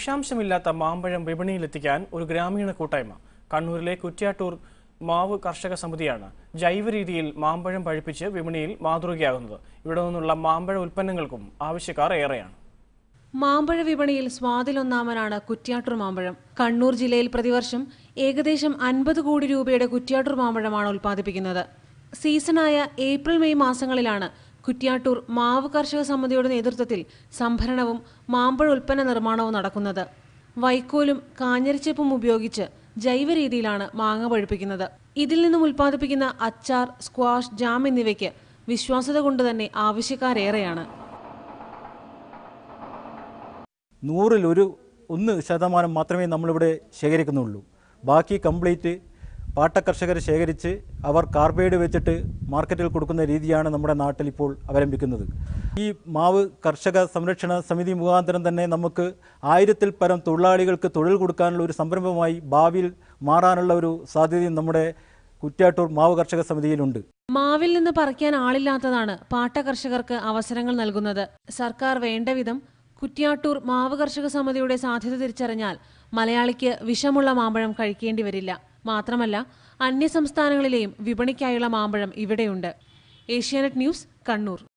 വിഷാംശമില്ലാത്ത മാമ്പഴം വിപണിയിലെത്തിക്കാൻ ഒരു ഗ്രാമീണ കൂട്ടായ്മ കണ്ണൂരിലെ കുറ്റ്യാട്ടൂർ മാവ് കർഷക സമിതിയാണ് ജൈവ രീതിയിൽ മാമ്പഴം പഴുപ്പിച്ച് വിപണിയിൽ മാതൃകയാകുന്നത് ഇവിടെ നിന്നുള്ള മാമ്പഴ ഉൽപ്പന്നങ്ങൾക്കും ആവശ്യക്കാർ ഏറെയാണ് മാമ്പഴ വിപണിയിൽ സ്വാതിലൊന്നാമനാണ് കുറ്റ്യാട്ടൂർ മാമ്പഴം കണ്ണൂർ ജില്ലയിൽ പ്രതിവർഷം ഏകദേശം അൻപത് കോടി രൂപയുടെ കുറ്റ്യാട്ടൂർ മാമ്പഴമാണ് ഉൽപ്പാദിപ്പിക്കുന്നത് സീസണായ ഏപ്രിൽ മെയ് മാസങ്ങളിലാണ് കുറ്റ്യാട്ടൂർ മാവ് കർഷക സമിതിയുടെ നേതൃത്വത്തിൽ സംഭരണവും മാമ്പഴ ഉൽപ്പന്ന നിർമ്മാണവും നടക്കുന്നത് വൈക്കോലും കാഞ്ഞിരച്ചെപ്പും ഉപയോഗിച്ച് ജൈവ രീതിയിലാണ് മാങ്ങ പഴുപ്പിക്കുന്നത് ഇതിൽ നിന്നും ഉൽപ്പാദിപ്പിക്കുന്ന അച്ചാർ സ്ക്വാഷ് ജാം എന്നിവയ്ക്ക് വിശ്വാസ്യത കൊണ്ട് തന്നെ ആവശ്യക്കാരേറെയാണ് നൂറിൽ ഒരു ഒന്ന് ശതമാനം മാത്രമേ നമ്മളിവിടെ ശേഖരിക്കുന്നുള്ളൂ ബാക്കി കംപ്ലീറ്റ് പാട്ടക്കർഷകർ ശേഖരിച്ച് അവർ കാർബൈഡ് വെച്ചിട്ട് മാർക്കറ്റിൽ കൊടുക്കുന്ന രീതിയാണ് നമ്മുടെ നാട്ടിൽ ഇപ്പോൾ അവലംബിക്കുന്നത് ഈ മാവ് കർഷക സംരക്ഷണ സമിതി മുഖാന്തരം തന്നെ നമുക്ക് ആയിരത്തിൽ പരം തൊഴിലാളികൾക്ക് തൊഴിൽ കൊടുക്കാനുള്ള ഒരു സംരംഭമായി ഭാവിയിൽ മാറാനുള്ള ഒരു സാധ്യതയും നമ്മുടെ കുറ്റ്യാട്ടൂർ മാവ് കർഷക സമിതിയിലുണ്ട് മാവിൽ നിന്ന് പറിക്കാൻ ആളില്ലാത്തതാണ് പാട്ട കർഷകർക്ക് അവസരങ്ങൾ നൽകുന്നത് സർക്കാർ വേണ്ടവിധം കുറ്റ്യാട്ടൂർ മാവ് കർഷക സമിതിയുടെ സാധ്യത തിരിച്ചറിഞ്ഞാൽ മലയാളിക്ക് വിഷമുള്ള മാമ്പഴം കഴിക്കേണ്ടി വരില്ല മാത്രമല്ല അന്യസംസ്ഥാനങ്ങളിലെയും വിപണിക്കായുള്ള മാമ്പഴം ഇവിടെയുണ്ട് ഏഷ്യാനെറ്റ് ന്യൂസ് കണ്ണൂർ